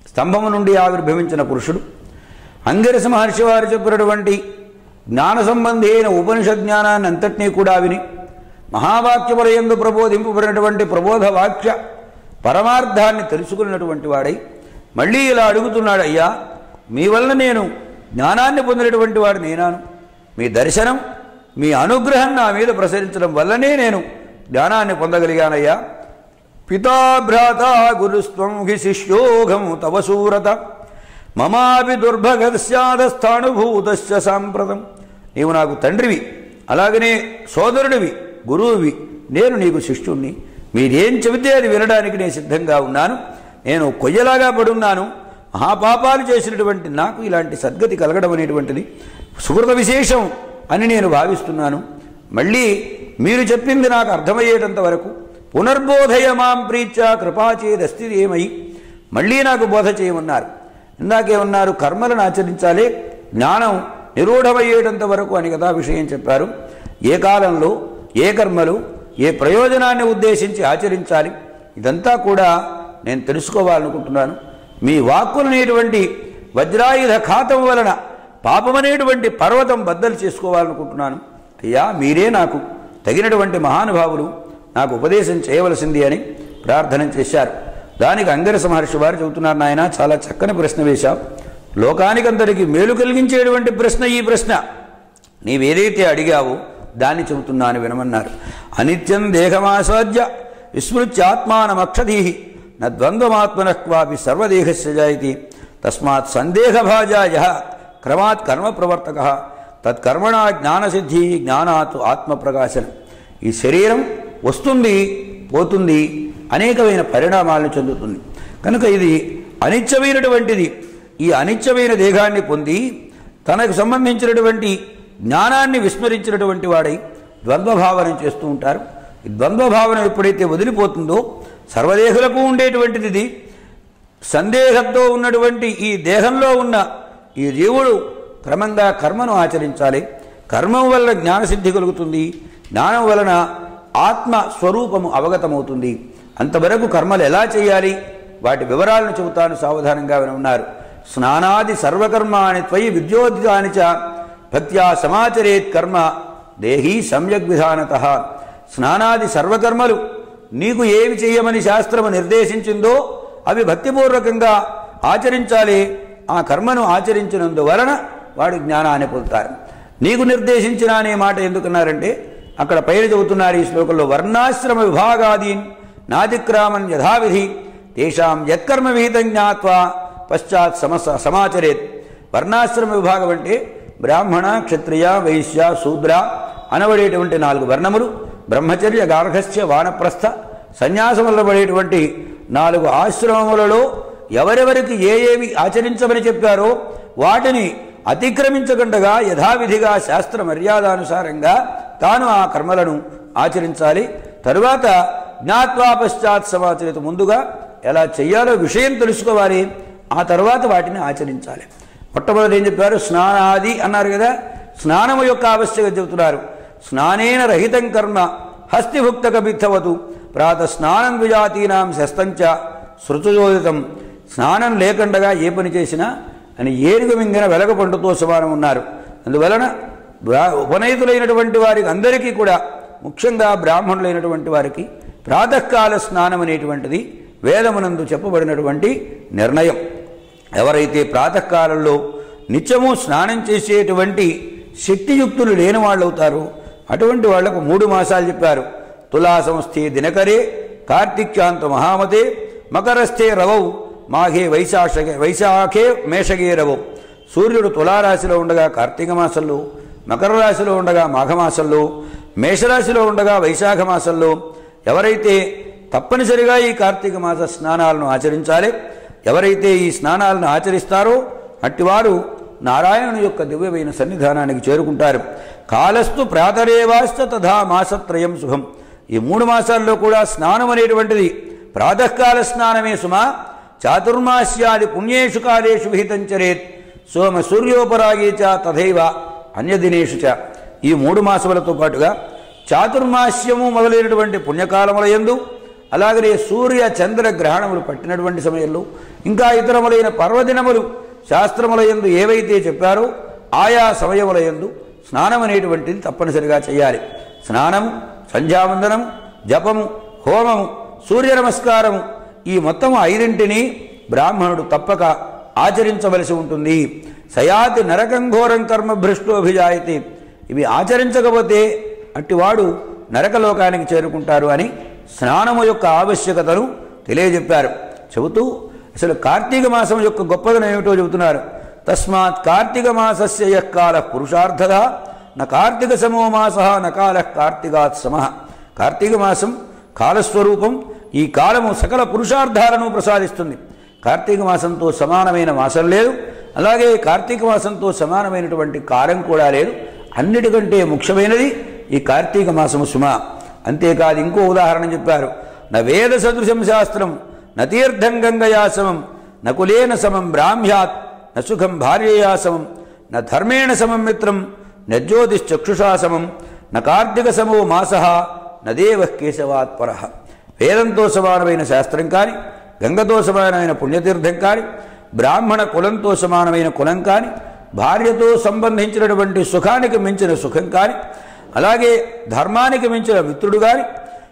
స్తంభము నుండి ఆవిర్భవించిన పురుషుడు అంగిరస మహర్షి వారు చెప్పినటువంటి జ్ఞాన సంబంధి అయిన ఉపనిషద్ జ్ఞానాన్ని అంతటినీ కూడా విని మహావాక్యములయందు ప్రబోధింపబడినటువంటి ప్రబోధ వాక్య పరమార్థాన్ని తెలుసుకున్నటువంటి వాడై మళ్ళీ ఇలా అడుగుతున్నాడు అయ్యా మీ వలన నేను జ్ఞానాన్ని పొందినటువంటి వాడు నేనాను మీ దర్శనం మీ అనుగ్రహం నా మీద ప్రసరించడం వల్లనే నేను జ్ఞానాన్ని పొందగలిగానయ్యా పితా భ్రాత గురుస్త్వం హి శిష్యోఘం తవ సూరత మమాపి దుర్భగస్యాదస్థానుభూతస్య సాంప్రదం నీవు నాకు తండ్రివి అలాగనే సోదరుడివి గురువువి నేను నీకు శిష్యుణ్ణి మీరేం చెబితే అది వినడానికి నేను సిద్ధంగా ఉన్నాను నేను కొయ్యలాగా పడున్నాను మహాపాపాలు చేసినటువంటి నాకు ఇలాంటి సద్గతి కలగడం అనేటువంటిది సుకృత విశేషం అని నేను భావిస్తున్నాను మళ్ళీ మీరు చెప్పింది నాకు అర్థమయ్యేటంత వరకు పునర్బోధయ మాం ప్రీత్యా కృపాచేదస్తి ఏమై మళ్ళీ నాకు బోధ చేయమన్నారు ఇందాకేమన్నారు కర్మలను ఆచరించాలి జ్ఞానం నిరూఢమయ్యేటంత వరకు అని కదా విషయం చెప్పారు ఏ కాలంలో ఏ కర్మలు ఏ ప్రయోజనాన్ని ఉద్దేశించి ఆచరించాలి ఇదంతా కూడా నేను తెలుసుకోవాలనుకుంటున్నాను మీ వాక్కులనేటువంటి వజ్రాయుధ ఖాతం వలన పాపమనేటువంటి పర్వతం బద్దలు చేసుకోవాలనుకుంటున్నాను అయ్యా మీరే నాకు తగినటువంటి మహానుభావులు నాకు ఉపదేశం చేయవలసింది అని ప్రార్థన చేశారు దానికి అంగరస మహర్షి వారు చెబుతున్నారు నాయన చాలా చక్కని ప్రశ్న వేశాం లోకానికంతటికి మేలు కలిగించేటువంటి ప్రశ్న ఈ ప్రశ్న నీవేదైతే అడిగావో దాన్ని చెబుతున్నాను వినమన్నారు అనిత్యం దేహమాసాధ్య విస్మృత్యాత్మానమక్షధీ నద్వంద్వమాత్మన క్వాపి సర్వదేహస్య జాయతి తస్మాత్ సందేహభాజాయ క్రమాత్ కర్మ ప్రవర్తక తత్కర్మణ జ్ఞానసిద్ధి జ్ఞానాత్ ఆత్మప్రకాశనం ఈ శరీరం వస్తుంది పోతుంది అనేకమైన పరిణామాలను చెందుతుంది కనుక ఇది అనిత్యమైనటువంటిది ఈ అనిత్యమైన దేహాన్ని పొంది తనకు సంబంధించినటువంటి జ్ఞానాన్ని విస్మరించినటువంటి వాడై ద్వంద్వభావన చేస్తూ ఉంటారు ఈ ద్వంద్వభావన ఎప్పుడైతే వదిలిపోతుందో సర్వదేహులకు ఉండేటువంటిది ఇది సందేహంతో ఉన్నటువంటి ఈ దేహంలో ఉన్న ఈ జీవుడు క్రమంగా కర్మను ఆచరించాలి కర్మం వల్ల జ్ఞానసిద్ధి కలుగుతుంది జ్ఞానం వలన ఆత్మ స్వరూపము అవగతమవుతుంది అంతవరకు కర్మలు ఎలా చేయాలి వాటి వివరాలను చెబుతాను సావధానంగా వినున్నారు స్నానాది సర్వకర్మాణి త్వయి విద్యోదితాని చ భక్త్యా సమాచరేత్ కర్మ దేహీ సమ్యక్ విధానత స్నానాది సర్వకర్మలు నీకు ఏమి చేయమని శాస్త్రము నిర్దేశించిందో అవి భక్తిపూర్వకంగా ఆచరించాలి ఆ కర్మను ఆచరించినందువలన వాడు జ్ఞానాన్ని పొందుతారు నీకు నిర్దేశించిన అనే మాట ఎందుకన్నారంటే అక్కడ పైన చెబుతున్నారు ఈ శ్లోకంలో వర్ణాశ్రమ విభాగాదీన్ నాతిక్రామన్ యథావిధి తేషాం యత్కర్మ విహితం జ్ఞాత్వా పశ్చాత్ సమస సమాచరేత్ వర్ణాశ్రమ విభాగం అంటే బ్రాహ్మణ క్షత్రియ వైశ్య శూద్ర అనబడేటువంటి నాలుగు వర్ణములు బ్రహ్మచర్య గార్హస్థ్య వానప్రస్థ సన్యాసం వల్ల పడేటువంటి నాలుగు ఆశ్రమములలో ఎవరెవరికి ఏ ఏవి ఆచరించమని చెప్పారో వాటిని అతిక్రమించకుండగా యథావిధిగా శాస్త్ర మర్యాదానుసారంగా తాను ఆ కర్మలను ఆచరించాలి తరువాత జ్ఞాత్వా పశ్చాత్ సమాచరిత ముందుగా ఎలా చెయ్యాలో విషయం తెలుసుకోవాలి ఆ తర్వాత వాటిని ఆచరించాలి మొట్టమొదటి ఏం చెప్పారు స్నానాది అన్నారు కదా స్నానము యొక్క ఆవశ్యకత చెబుతున్నారు స్నానేన రహితం కర్మ హస్తిభుక్త కపిత్తవతు ప్రాత స్నానం విజాతీనాం శస్తంచ శృతుజోదితం స్నానం లేకుండగా ఏ పని చేసినా అని ఏనుగు మింగిన వెలగ పండుతో సమానం ఉన్నారు అందువలన బ్రా- ఉపనయితులైనటువంటి వారికి అందరికీ కూడా ముఖ్యంగా బ్రాహ్మణులైనటువంటి వారికి ప్రాతకాల స్నానం అనేటువంటిది వేదమునందు చెప్పబడినటువంటి నిర్ణయం ఎవరైతే ప్రాతకాలంలో నిత్యము స్నానం చేసేటువంటి శక్తియుక్తులు లేని వాళ్ళు అవుతారో అటువంటి వాళ్లకు మూడు మాసాలు చెప్పారు తులా సంస్థే దినకరే కార్తిక్యాంత మహామతే మకరస్థే రవౌ మాఘే వైశాఖే వైశాఖే మేషగే రవౌ సూర్యుడు తులారాశిలో ఉండగా కార్తీక మాసంలో మకర రాశిలో ఉండగా మాఘమాసంలో మేషరాశిలో ఉండగా వైశాఖ మాసంలో ఎవరైతే తప్పనిసరిగా ఈ కార్తీక మాస స్నానాలను ఆచరించాలి ఎవరైతే ఈ స్నానాలను ఆచరిస్తారో అట్టివారు నారాయణుని యొక్క దివ్యమైన సన్నిధానానికి చేరుకుంటారు కాలస్తు ప్రాతరేవాశ్చ తథా మాసత్రయం శుభం ఈ మూడు మాసాల్లో కూడా స్నానం అనేటువంటిది ప్రాతకాల స్నానమే సుమా చాతుర్మాస్యాది పుణ్యేషు కాలేషు విహితం చరేత్ సోమ సూర్యోపరాగే చ తథైవ అన్యదినేషు చ ఈ మూడు మాసములతో పాటుగా చాతుర్మాస్యము మొదలైనటువంటి పుణ్యకాలముల యందు అలాగనే సూర్య చంద్ర గ్రహణములు పట్టినటువంటి సమయంలో ఇంకా ఇతరములైన పర్వదినములు శాస్త్రముల యందు ఏవైతే చెప్పారో ఆయా సమయముల యందు స్నానం అనేటువంటిది తప్పనిసరిగా చేయాలి స్నానము సంధ్యావందనము జపము హోమము సూర్య నమస్కారము ఈ మొత్తం ఐదింటిని బ్రాహ్మణుడు తప్పక ఆచరించవలసి ఉంటుంది సయాతి నరకం ఘోరం కర్మ భ్రష్టోభిజాయతి ఇవి ఆచరించకపోతే అట్టివాడు నరకలోకానికి చేరుకుంటారు అని స్నానము యొక్క ఆవశ్యకతను తెలియజెప్పారు చెబుతూ అసలు కార్తీక మాసం యొక్క గొప్పదనం ఏమిటో చెబుతున్నారు తస్మాత్ కార్తీక మాసస్య యక్కాల పురుషార్థద న కార్తీక సమో మాస నకాల కార్తీకాత్ సమ కార్తీక మాసం కాలస్వరూపం ఈ కాలము సకల పురుషార్థాలను ప్రసాదిస్తుంది కార్తీక మాసంతో సమానమైన మాసం లేదు అలాగే కార్తీక మాసంతో సమానమైనటువంటి కాలం కూడా లేదు అన్నిటికంటే ముఖ్యమైనది ఈ కార్తీక మాసము సుమ అంతేకాదు ఇంకో ఉదాహరణ చెప్పారు న వేద సదృశం శాస్త్రం న తీర్థం గంగయా సమం న కులేన సమం బ్రాహ్మ్యాత్ న సుఖం భార్యయా సమం న ధర్మేణ సమం మిత్రం న జ్యోతిశ్చక్షుషా సమం న కార్తీక సమో మాస న దేవ కేశవాత్ పరః వేదంతో సమానమైన శాస్త్రం కానీ గంగతో సమానమైన పుణ్యతీర్థం కానీ బ్రాహ్మణ కులంతో సమానమైన కులం కానీ భార్యతో సంబంధించినటువంటి సుఖానికి మించిన సుఖం కానీ అలాగే ధర్మానికి మించిన మిత్రుడు కానీ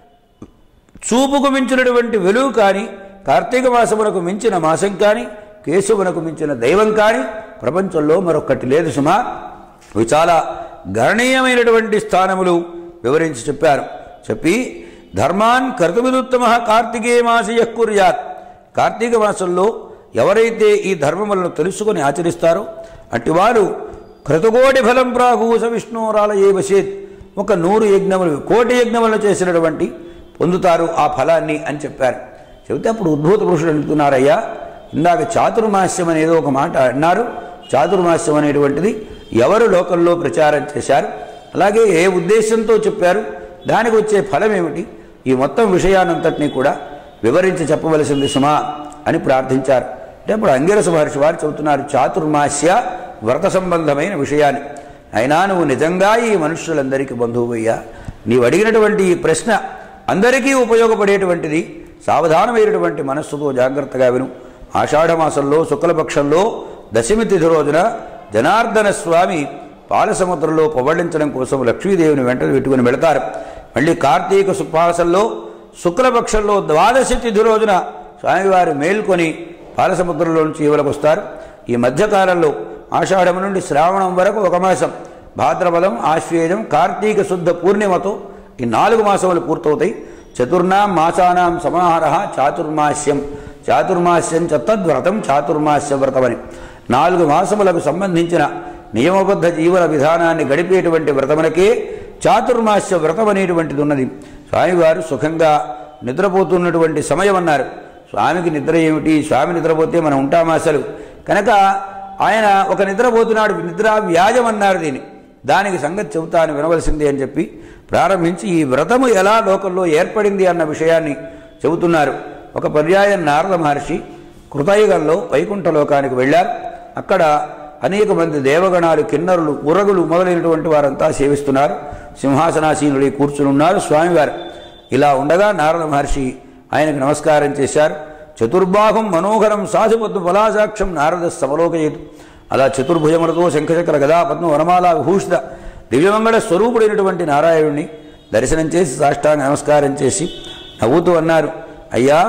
చూపుకు మించినటువంటి వెలుగు కానీ కార్తీక మాసమునకు మించిన మాసం కానీ కేశవునకు మించిన దైవం కానీ ప్రపంచంలో మరొక్కటి లేదు సుమా ఇవి చాలా గణనీయమైనటువంటి స్థానములు వివరించి చెప్పారు చెప్పి ధర్మాన్ కర్తమిదుత్తమ కార్తికే మాసయ కుర్యాత్ కార్తీక మాసంలో ఎవరైతే ఈ ధర్మములను తెలుసుకొని ఆచరిస్తారో అట్టివారు క్రతుకోటి ఫలం ప్రాభూస విష్ణురాలయే వసేత్ ఒక నూరు యజ్ఞములు కోటి యజ్ఞములను చేసినటువంటి పొందుతారు ఆ ఫలాన్ని అని చెప్పారు చెబితే అప్పుడు ఉద్భూత పురుషుడు అంటున్నారయ్యా ఇందాక చాతుర్మాస్యం అనేదో ఒక మాట అన్నారు చాతుర్మాస్యం అనేటువంటిది ఎవరు లోకంలో ప్రచారం చేశారు అలాగే ఏ ఉద్దేశంతో చెప్పారు దానికి వచ్చే ఫలం ఏమిటి ఈ మొత్తం విషయానంతటినీ కూడా వివరించి చెప్పవలసింది సుమా అని ప్రార్థించారు అంటే అప్పుడు అంగిరస మహర్షి వారు చెబుతున్నారు చాతుర్మాస్య వ్రత సంబంధమైన విషయాన్ని అయినా నువ్వు నిజంగా ఈ మనుషులందరికీ బంధువయ్యా నీవు అడిగినటువంటి ఈ ప్రశ్న అందరికీ ఉపయోగపడేటువంటిది సావధానమైనటువంటి మనస్సుతో జాగ్రత్తగా విను ఆషాఢమాసంలో శుక్లపక్షంలో దశమి తిథి రోజున జనార్దన స్వామి పాలసముద్రంలో పవళించడం కోసం లక్ష్మీదేవిని వెంట పెట్టుకుని వెళతారు మళ్ళీ కార్తీక సుపాసంలో శుక్లపక్షంలో ద్వాదశి తిథి రోజున స్వామివారు మేల్కొని పాలసముద్రంలో నుంచి ఇవలకు వస్తారు ఈ మధ్యకాలంలో ఆషాఢం నుండి శ్రావణం వరకు ఒక మాసం భాద్రపదం ఆశ్వేజం కార్తీక శుద్ధ పూర్ణిమతో ఈ నాలుగు మాసములు పూర్తవుతాయి చతుర్నాం మాసానాం సమాహార చాతుర్మాస్యం చాతుర్మాస్యం చ తద్వ్రతం చాతుర్మాస్య వ్రతమని నాలుగు మాసములకు సంబంధించిన నియమబద్ధ జీవన విధానాన్ని గడిపేటువంటి వ్రతమునకే చాతుర్మాస్య వ్రతం అనేటువంటిది ఉన్నది స్వామివారు సుఖంగా నిద్రపోతున్నటువంటి సమయం అన్నారు స్వామికి నిద్ర ఏమిటి స్వామి నిద్రపోతే మనం ఉంటామా అసలు కనుక ఆయన ఒక నిద్రపోతున్నాడు నిద్ర వ్యాజం అన్నారు దీన్ని దానికి సంగతి చెబుతాను వినవలసింది అని చెప్పి ప్రారంభించి ఈ వ్రతము ఎలా లోకంలో ఏర్పడింది అన్న విషయాన్ని చెబుతున్నారు ఒక పర్యాయం నారద మహర్షి కృతయుగంలో వైకుంఠ లోకానికి వెళ్ళారు అక్కడ అనేక మంది దేవగణాలు కిన్నరులు ఉరగులు మొదలైనటువంటి వారంతా సేవిస్తున్నారు సింహాసనాసీనుడి కూర్చుని ఉన్నారు స్వామివారు ఇలా ఉండగా నారద మహర్షి ఆయనకు నమస్కారం చేశారు చతుర్బాహం మనోహరం సాధుపద్మ బలాసాక్షం నారద సమలోకయేతు అలా చతుర్భుజములతో శంఖచక్ర గదా పద్మ వనమాల విభూషిత దివ్యమంగళ స్వరూపుడైనటువంటి నారాయణుణ్ణి దర్శనం చేసి సాష్టాంగ నమస్కారం చేసి నవ్వుతూ అన్నారు అయ్యా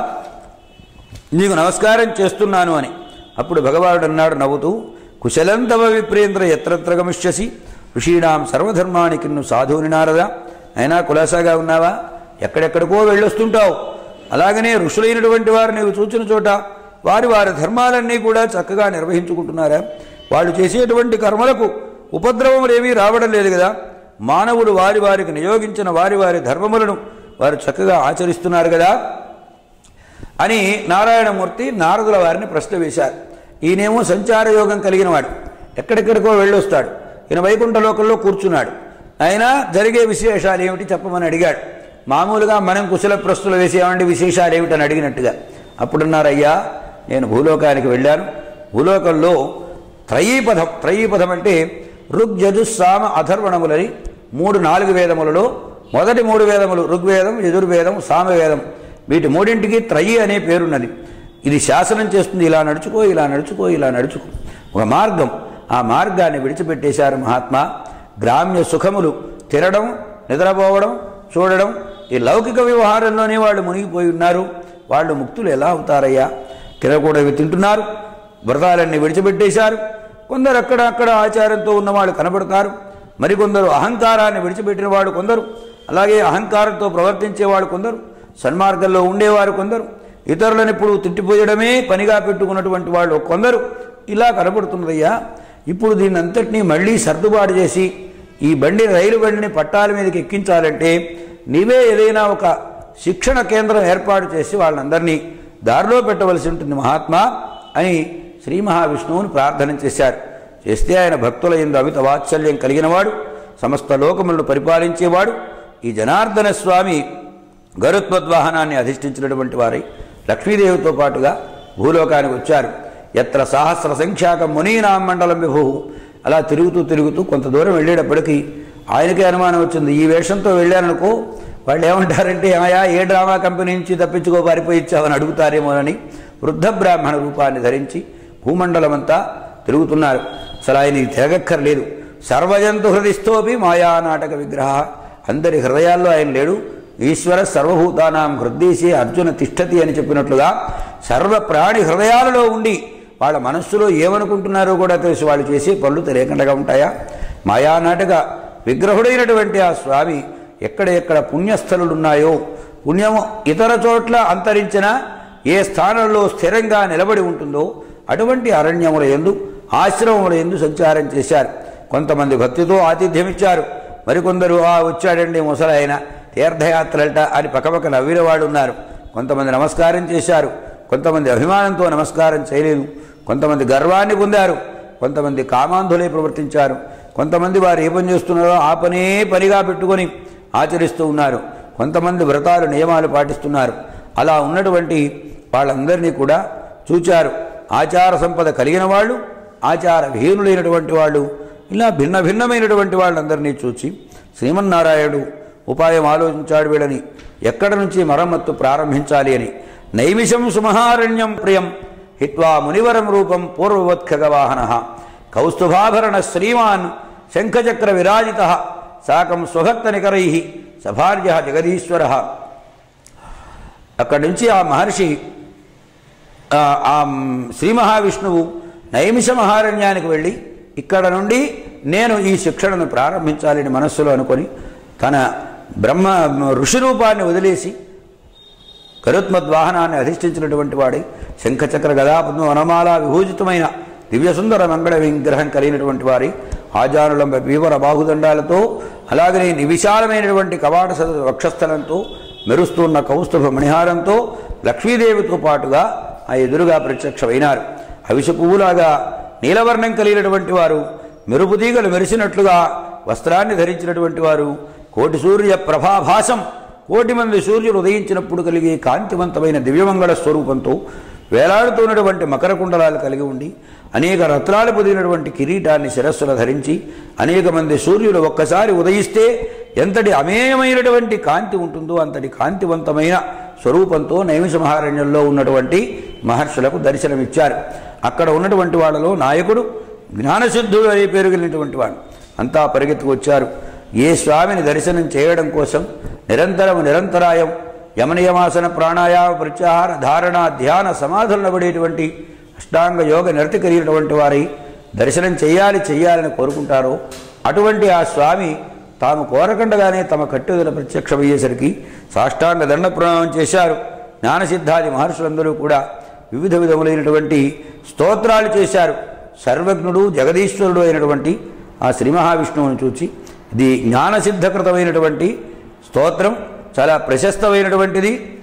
నీకు నమస్కారం చేస్తున్నాను అని అప్పుడు భగవానుడు అన్నాడు నవ్వుతూ కుశలంతవ విప్రేంద్ర ఎత్రత్ర గమిష్యసి ఋషీణాం సర్వధర్మానికి కిన్ను సాధువుని నారదా అయినా కులాసాగా ఉన్నావా ఎక్కడెక్కడికో వెళ్ళొస్తుంటావు అలాగనే ఋషులైనటువంటి వారు నీవు చూచిన చోట వారి వారి ధర్మాలన్నీ కూడా చక్కగా నిర్వహించుకుంటున్నారా వాళ్ళు చేసేటువంటి కర్మలకు ఉపద్రవములేమీ రావడం లేదు కదా మానవుడు వారి వారికి నియోగించిన వారి వారి ధర్మములను వారు చక్కగా ఆచరిస్తున్నారు కదా అని నారాయణమూర్తి నారదుల వారిని ప్రశ్న వేశారు ఈయనేమో సంచార యోగం కలిగిన వాడు ఎక్కడెక్కడికో వెళ్ళొస్తాడు ఈయన వైకుంఠ లోకంలో కూర్చున్నాడు ఆయన జరిగే విశేషాలు ఏమిటి చెప్పమని అడిగాడు మామూలుగా మనం కుశల ప్రశ్నలు వేసేవంటి విశేషాలు ఏమిటని అడిగినట్టుగా అప్పుడున్నారు అయ్యా నేను భూలోకానికి వెళ్ళాను భూలోకంలో త్రయీపథం త్రయీపథం అంటే ఋగ్యజుస్సామ అథర్వణములని మూడు నాలుగు వేదములలో మొదటి మూడు వేదములు ఋగ్వేదం యజుర్వేదం సామవేదం వీటి మూడింటికి త్రయి అనే పేరున్నది ఇది శాసనం చేస్తుంది ఇలా నడుచుకో ఇలా నడుచుకో ఇలా నడుచుకో ఒక మార్గం ఆ మార్గాన్ని విడిచిపెట్టేశారు మహాత్మా గ్రామ్య సుఖములు తినడం నిద్రపోవడం చూడడం ఈ లౌకిక వ్యవహారంలోనే వాళ్ళు మునిగిపోయి ఉన్నారు వాళ్ళు ముక్తులు ఎలా అవుతారయ్యా తినకూడవి తింటున్నారు వ్రతాలన్నీ విడిచిపెట్టేశారు కొందరు అక్కడ అక్కడ ఆచారంతో ఉన్నవాళ్ళు కనబడతారు మరికొందరు అహంకారాన్ని విడిచిపెట్టిన వాడు కొందరు అలాగే అహంకారంతో ప్రవర్తించేవాడు కొందరు సన్మార్గంలో ఉండేవారు కొందరు ఇతరులను ఇప్పుడు తిట్టిపోయడమే పనిగా పెట్టుకున్నటువంటి వాళ్ళు కొందరు ఇలా కనబడుతున్నదయ్యా ఇప్పుడు దీన్ని అంతటినీ మళ్ళీ సర్దుబాటు చేసి ఈ బండి రైలు బండిని పట్టాల మీదకి ఎక్కించాలంటే నీవే ఏదైనా ఒక శిక్షణ కేంద్రం ఏర్పాటు చేసి వాళ్ళందరినీ దారిలో పెట్టవలసి ఉంటుంది మహాత్మా అని శ్రీ మహావిష్ణువుని ప్రార్థన చేశారు చేస్తే ఆయన భక్తుల ఎందు అమిత వాత్సల్యం కలిగినవాడు సమస్త లోకములను పరిపాలించేవాడు ఈ జనార్దన స్వామి గరుత్వద్వాహనాన్ని అధిష్ఠించినటువంటి వారై లక్ష్మీదేవితో పాటుగా భూలోకానికి వచ్చారు ఎత్ర సహస్ర సంఖ్యాకం మునీనాం మండలం విభు అలా తిరుగుతూ తిరుగుతూ కొంత దూరం వెళ్ళేటప్పటికీ ఆయనకే అనుమానం వచ్చింది ఈ వేషంతో వెళ్ళాననుకో వాళ్ళు ఏమంటారంటే ఆయా ఏ డ్రామా కంపెనీ నుంచి తప్పించుకో పారిపోయి ఇచ్చావని అడుగుతారేమోనని వృద్ధ బ్రాహ్మణ రూపాన్ని ధరించి భూమండలమంతా తిరుగుతున్నారు అసలు ఆయన ఇది తిరగక్కర్లేదు సర్వజంతు హృదిస్థోపి మాయా నాటక విగ్రహ అందరి హృదయాల్లో ఆయన లేడు ఈశ్వర సర్వభూతానాం హృదయసి అర్జున తిష్టతి అని చెప్పినట్లుగా సర్వ ప్రాణి హృదయాలలో ఉండి వాళ్ళ మనస్సులో ఏమనుకుంటున్నారో కూడా తెలిసి వాళ్ళు చేసే పనులు తెలియకుండా ఉంటాయా మాయానాటక విగ్రహుడైనటువంటి ఆ స్వామి ఎక్కడ ఎక్కడ పుణ్యస్థలులు ఉన్నాయో పుణ్యము ఇతర చోట్ల అంతరించిన ఏ స్థానంలో స్థిరంగా నిలబడి ఉంటుందో అటువంటి అరణ్యముల ఎందు ఆశ్రమముల ఎందు సంచారం చేశారు కొంతమంది భక్తితో ఆతిథ్యం ఇచ్చారు మరికొందరు ఆ వచ్చాడండి ముసలాయన తీర్థయాత్రలట అని పక్కపక్క నవ్వినవాడు ఉన్నారు కొంతమంది నమస్కారం చేశారు కొంతమంది అభిమానంతో నమస్కారం చేయలేదు కొంతమంది గర్వాన్ని పొందారు కొంతమంది కామాంధులై ప్రవర్తించారు కొంతమంది వారు ఏ పని చేస్తున్నారో ఆ పనే పనిగా పెట్టుకొని ఆచరిస్తూ ఉన్నారు కొంతమంది వ్రతాలు నియమాలు పాటిస్తున్నారు అలా ఉన్నటువంటి వాళ్ళందరినీ కూడా చూచారు ఆచార సంపద కలిగిన వాళ్ళు ఆచార విహీనులైనటువంటి వాళ్ళు ఇలా భిన్న భిన్నమైనటువంటి వాళ్ళందరినీ చూచి శ్రీమన్నారాయణుడు ఉపాయం ఆలోచించాడు వీళ్ళని ఎక్కడ నుంచి మరమ్మత్తు ప్రారంభించాలి అని నైమిషం సుమహారణ్యం ప్రియం హిత్వా మునివరం రూపం పూర్వవత్ఖగవాహన కౌస్తుభాభరణ శ్రీమాన్ శంఖచక్ర విరాజిత సాకం స్వభక్త నికరై సభార్య జగదీశ్వర అక్కడి నుంచి ఆ మహర్షి ఆ ఆ శ్రీ మహావిష్ణువు నైమిష మహారణ్యానికి వెళ్ళి ఇక్కడ నుండి నేను ఈ శిక్షణను ప్రారంభించాలని మనస్సులో అనుకొని తన బ్రహ్మ ఋషి రూపాన్ని వదిలేసి గరుత్మద్వాహనాన్ని అధిష్ఠించినటువంటి వాడి శంఖచక్ర గదాపద్మ వనమాల విభూజితమైన దివ్యసుందర మంగళ విగ్రహం కలిగినటువంటి వారి ఆజానులంబ పీవర బాహుదండాలతో అలాగనే నివిశాలమైనటువంటి కవాట సద వక్షస్థలంతో మెరుస్తున్న కౌస్తుభ మణిహారంతో లక్ష్మీదేవితో పాటుగా ఆ ఎదురుగా ప్రత్యక్షమైనారు అవిష పువ్వులాగా నీలవర్ణం కలిగినటువంటి వారు మెరుపు తీగలు మెరిసినట్లుగా వస్త్రాన్ని ధరించినటువంటి వారు కోటి సూర్య ప్రభాభాసం కోటి మంది సూర్యులు ఉదయించినప్పుడు కలిగే కాంతివంతమైన దివ్యమంగళ స్వరూపంతో వేలాడుతున్నటువంటి మకర కుండలాలు కలిగి ఉండి అనేక రత్నాలు పొదిగినటువంటి కిరీటాన్ని శిరస్సులో ధరించి అనేక మంది సూర్యులు ఒక్కసారి ఉదయిస్తే ఎంతటి అమేయమైనటువంటి కాంతి ఉంటుందో అంతటి కాంతివంతమైన స్వరూపంతో నైమిష మహారణ్యంలో ఉన్నటువంటి మహర్షులకు దర్శనమిచ్చారు అక్కడ ఉన్నటువంటి వాళ్ళలో నాయకుడు జ్ఞానసిద్ధుడు అనే పేరు కలిగినటువంటి వాడు అంతా పరిగెత్తుకొచ్చారు ఏ స్వామిని దర్శనం చేయడం కోసం నిరంతరం నిరంతరాయం యమనియమాసన ప్రాణాయామ ప్రత్యాహార ధారణ ధ్యాన సమాధులను పడేటువంటి అష్టాంగ యోగ నిరతి కలిగినటువంటి వారి దర్శనం చేయాలి చేయాలని కోరుకుంటారో అటువంటి ఆ స్వామి తాము కోరకుండగానే తమ కట్టుదల ప్రత్యక్షమయ్యేసరికి సాష్టాంగ దండ ప్రణామం చేశారు జ్ఞానసిద్ధాది మహర్షులందరూ కూడా వివిధ విధములైనటువంటి స్తోత్రాలు చేశారు సర్వజ్ఞుడు జగదీశ్వరుడు అయినటువంటి ఆ శ్రీ మహావిష్ణువుని చూచి ఇది జ్ఞానసిద్ధకృతమైనటువంటి స్తోత్రం చాలా ప్రశస్తమైనటువంటిది